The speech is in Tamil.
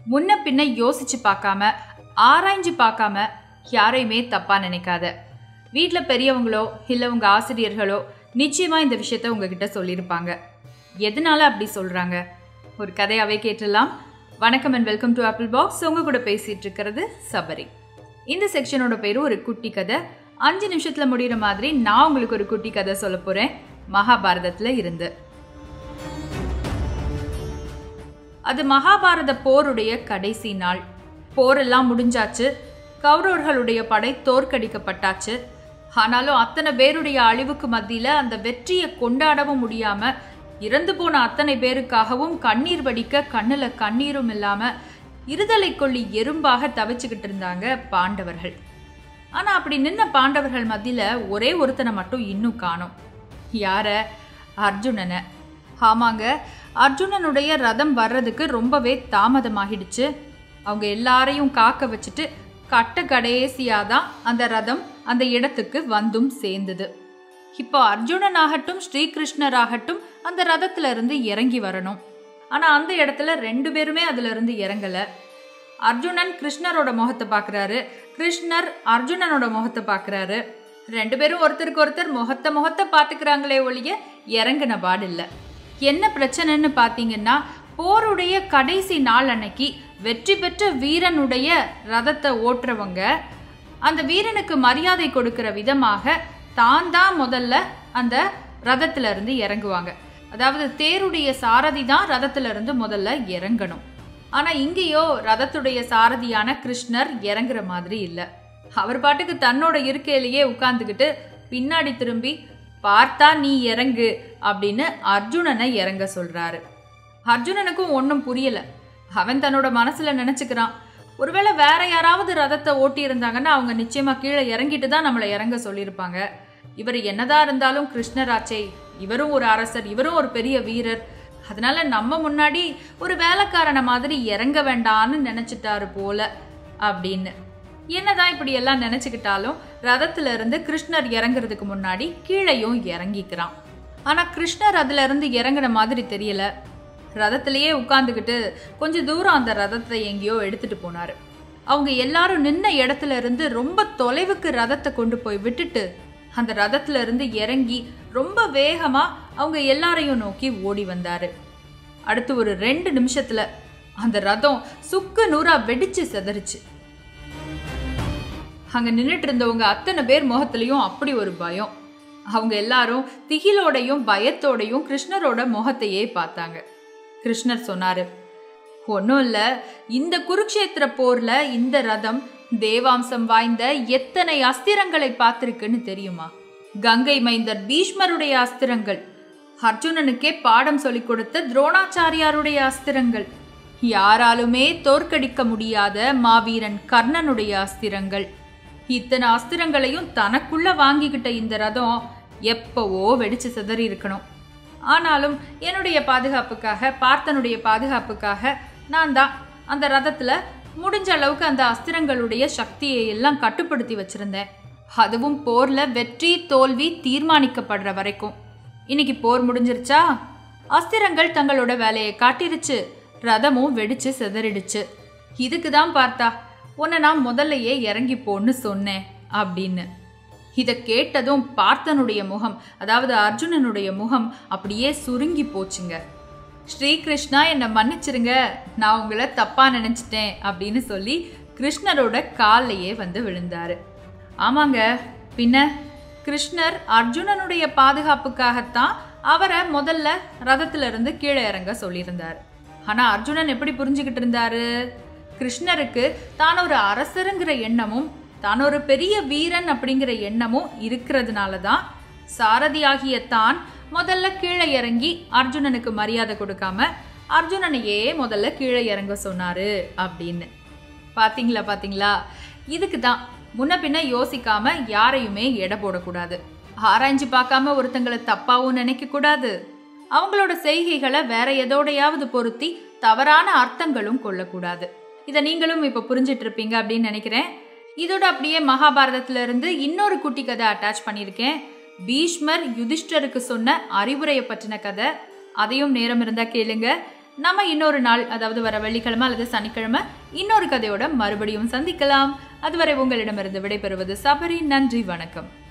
முன்ன பின்ன யோசிச்சு பார்க்காம ஆராய்ஞ்சு பார்க்காம யாரையுமே தப்பா நினைக்காத வீட்டில் பெரியவங்களோ இல்லை உங்க ஆசிரியர்களோ நிச்சயமா இந்த விஷயத்த உங்ககிட்ட சொல்லியிருப்பாங்க எதனால அப்படி சொல்றாங்க ஒரு கதையாவே கேட்டுடலாம் வணக்கம் and welcome to Apple Box உங்க கூட பேசிட்டு இருக்கிறது சபரி இந்த செக்ஷனோட பேரு ஒரு குட்டி கதை அஞ்சு நிமிஷத்துல முடிகிற மாதிரி நான் உங்களுக்கு ஒரு குட்டி கதை சொல்ல போறேன் மகாபாரதத்துல இருந்து அது மகாபாரத போருடைய கடைசி நாள் போரெல்லாம் முடிஞ்சாச்சு கௌரவர்களுடைய படை தோற்கடிக்கப்பட்டாச்சு ஆனாலும் அத்தனை பேருடைய அழிவுக்கு மத்தியில அந்த வெற்றியை கொண்டாடவும் முடியாம இறந்து போன அத்தனை பேருக்காகவும் கண்ணீர் வடிக்க கண்ணுல கண்ணீரும் இல்லாம இருதலை கொள்ளி எறும்பாக தவிச்சுக்கிட்டு இருந்தாங்க பாண்டவர்கள் ஆனா அப்படி நின்ன பாண்டவர்கள் மத்தியில ஒரே ஒருத்தனை மட்டும் இன்னும் காணோம் யார அர்ஜுனனை ஆமாங்க அர்ஜுனனுடைய ரதம் வர்றதுக்கு ரொம்பவே தாமதமாகிடுச்சு அவங்க எல்லாரையும் காக்க வச்சுட்டு கட்ட கடைசியாக தான் அந்த ரதம் அந்த இடத்துக்கு வந்தும் சேர்ந்தது இப்போ அர்ஜுனனாகட்டும் ஸ்ரீகிருஷ்ணராகட்டும் அந்த ரதத்துல இருந்து இறங்கி வரணும் ஆனா அந்த இடத்துல ரெண்டு பேருமே அதுல இருந்து இறங்கல அர்ஜுனன் கிருஷ்ணரோட முகத்தை பார்க்கறாரு கிருஷ்ணர் அர்ஜுனனோட முகத்தை பார்க்கறாரு ரெண்டு பேரும் ஒருத்தருக்கு ஒருத்தர் முகத்தை முகத்தை பார்த்துக்கிறாங்களே ஒழிய இறங்கின பாடில்ல என்ன பிரச்சனைன்னு பார்த்தீங்கன்னா போருடைய கடைசி நாள் அன்னைக்கு வெற்றி பெற்ற வீரனுடைய ரதத்தை ஓட்டுறவங்க அந்த வீரனுக்கு மரியாதை கொடுக்கிற விதமாக தான் தான் முதல்ல அந்த ரதத்துல இருந்து இறங்குவாங்க அதாவது தேருடைய சாரதி தான் ரதத்துல இருந்து முதல்ல இறங்கணும் ஆனா இங்கேயோ ரதத்துடைய சாரதியான கிருஷ்ணர் இறங்குற மாதிரி இல்ல அவர் பாட்டுக்கு தன்னோட இருக்கையிலேயே உட்கார்ந்துக்கிட்டு பின்னாடி திரும்பி பார்த்தா நீ இறங்கு அப்படின்னு அர்ஜுனனை இறங்க சொல்றாரு அர்ஜுனனுக்கும் ஒன்றும் புரியல அவன் தன்னோட மனசுல நினைச்சுக்கிறான் ஒருவேளை வேற யாராவது ரதத்தை ஓட்டி இருந்தாங்கன்னா அவங்க நிச்சயமா கீழே இறங்கிட்டு தான் நம்மளை இறங்க சொல்லியிருப்பாங்க இவர் என்னதான் இருந்தாலும் கிருஷ்ணராச்சே இவரும் ஒரு அரசர் இவரும் ஒரு பெரிய வீரர் அதனால நம்ம முன்னாடி ஒரு வேலைக்காரனை மாதிரி இறங்க வேண்டான்னு நினைச்சிட்டாரு போல அப்படின்னு என்னதான் இப்படி எல்லாம் நினைச்சுக்கிட்டாலும் ரதத்துல இருந்து கிருஷ்ணர் இறங்குறதுக்கு முன்னாடி கீழையும் இறங்கிக்கிறான் ஆனா கிருஷ்ணர் அதுல இருந்து இறங்குன மாதிரி தெரியல ரதத்திலேயே உட்காந்துக்கிட்டு கொஞ்சம் தூரம் அந்த ரதத்தை எங்கேயோ எடுத்துட்டு போனாரு அவங்க எல்லாரும் நின்ன இடத்துல இருந்து ரொம்ப தொலைவுக்கு ரதத்தை கொண்டு போய் விட்டுட்டு அந்த ரதத்துல இருந்து இறங்கி ரொம்ப வேகமா அவங்க எல்லாரையும் நோக்கி ஓடி வந்தாரு அடுத்து ஒரு ரெண்டு நிமிஷத்துல அந்த ரதம் சுக்கு நூறா வெடிச்சு செதறிச்சு அங்க நின்றுட்டு இருந்தவங்க அத்தனை பேர் முகத்திலையும் அப்படி ஒரு பயம் அவங்க எல்லாரும் திகிலோடையும் பயத்தோடையும் கிருஷ்ணரோட முகத்தையே பார்த்தாங்க கிருஷ்ணர் சொன்னாரு ஒன்றும் இல்லை இந்த குருக்ஷேத்திர போர்ல இந்த ரதம் தேவாம்சம் வாய்ந்த எத்தனை அஸ்திரங்களை பார்த்திருக்குன்னு தெரியுமா கங்கை மைந்தர் பீஷ்மருடைய அஸ்திரங்கள் அர்ஜுனனுக்கே பாடம் சொல்லிக் கொடுத்த துரோணாச்சாரியாருடைய அஸ்திரங்கள் யாராலுமே தோற்கடிக்க முடியாத மாவீரன் கர்ணனுடைய அஸ்திரங்கள் இத்தனை அஸ்திரங்களையும் தனக்குள்ள வாங்கிக்கிட்ட இந்த ரதம் எப்பவோ வெடிச்சு சிதறி இருக்கணும் ஆனாலும் என்னுடைய பாதுகாப்புக்காக பார்த்தனுடைய பாதுகாப்புக்காக நான் தான் அந்த ரதத்துல முடிஞ்ச அளவுக்கு அந்த அஸ்திரங்களுடைய சக்தியை எல்லாம் கட்டுப்படுத்தி வச்சிருந்தேன் அதுவும் போர்ல வெற்றி தோல்வி தீர்மானிக்கப்படுற வரைக்கும் இன்னைக்கு போர் முடிஞ்சிருச்சா அஸ்திரங்கள் தங்களோட வேலையை காட்டிருச்சு ரதமும் வெடிச்சு சிதறிடுச்சு இதுக்கு தான் பார்த்தா உன்னை நான் முதல்லையே இறங்கி போன்னு சொன்னேன் அப்படின்னு இதை கேட்டதும் பார்த்தனுடைய முகம் அதாவது அர்ஜுனனுடைய முகம் அப்படியே சுருங்கி போச்சுங்க ஸ்ரீகிருஷ்ணா என்னை மன்னிச்சிருங்க நான் உங்களை தப்பா நினைச்சிட்டேன் அப்படின்னு சொல்லி கிருஷ்ணரோட காலையே வந்து விழுந்தாரு ஆமாங்க பின்ன கிருஷ்ணர் அர்ஜுனனுடைய பாதுகாப்புக்காகத்தான் அவரை முதல்ல ரதத்துல இருந்து கீழே இறங்க சொல்லியிருந்தார் ஆனா அர்ஜுனன் எப்படி புரிஞ்சுக்கிட்டு இருந்தாரு கிருஷ்ணருக்கு தான் ஒரு அரசருங்கிற எண்ணமும் தான் ஒரு பெரிய வீரன் அப்படிங்கிற எண்ணமும் இருக்கிறதுனால தான் சாரதியாகிய தான் முதல்ல கீழே இறங்கி அர்ஜுனனுக்கு மரியாதை கொடுக்காம அர்ஜுனனையே முதல்ல கீழே இறங்க சொன்னாரு அப்படின்னு பாத்தீங்களா பாத்தீங்களா இதுக்கு தான் முன்ன பின்ன யோசிக்காம யாரையுமே எடை போடக்கூடாது ஆராய்ஞ்சு பார்க்காம ஒருத்தங்களை தப்பாவும் நினைக்க கூடாது அவங்களோட செய்கைகளை வேற எதோடையாவது பொருத்தி தவறான அர்த்தங்களும் கொள்ளக்கூடாது இதை நீங்களும் இப்ப புரிஞ்சிட்டு இருப்பீங்க அப்படின்னு நினைக்கிறேன் இதோட அப்படியே மகாபாரதத்துல இருந்து இன்னொரு குட்டி கதை அட்டாச் பண்ணியிருக்கேன் பீஷ்மர் யுதிஷ்டருக்கு சொன்ன அறிவுரையை பற்றின கதை அதையும் நேரம் இருந்தா கேளுங்க நம்ம இன்னொரு நாள் அதாவது வர வெள்ளிக்கிழமை அல்லது சனிக்கிழமை இன்னொரு கதையோட மறுபடியும் சந்திக்கலாம் அதுவரை உங்களிடமிருந்து விடைபெறுவது சபரி நன்றி வணக்கம்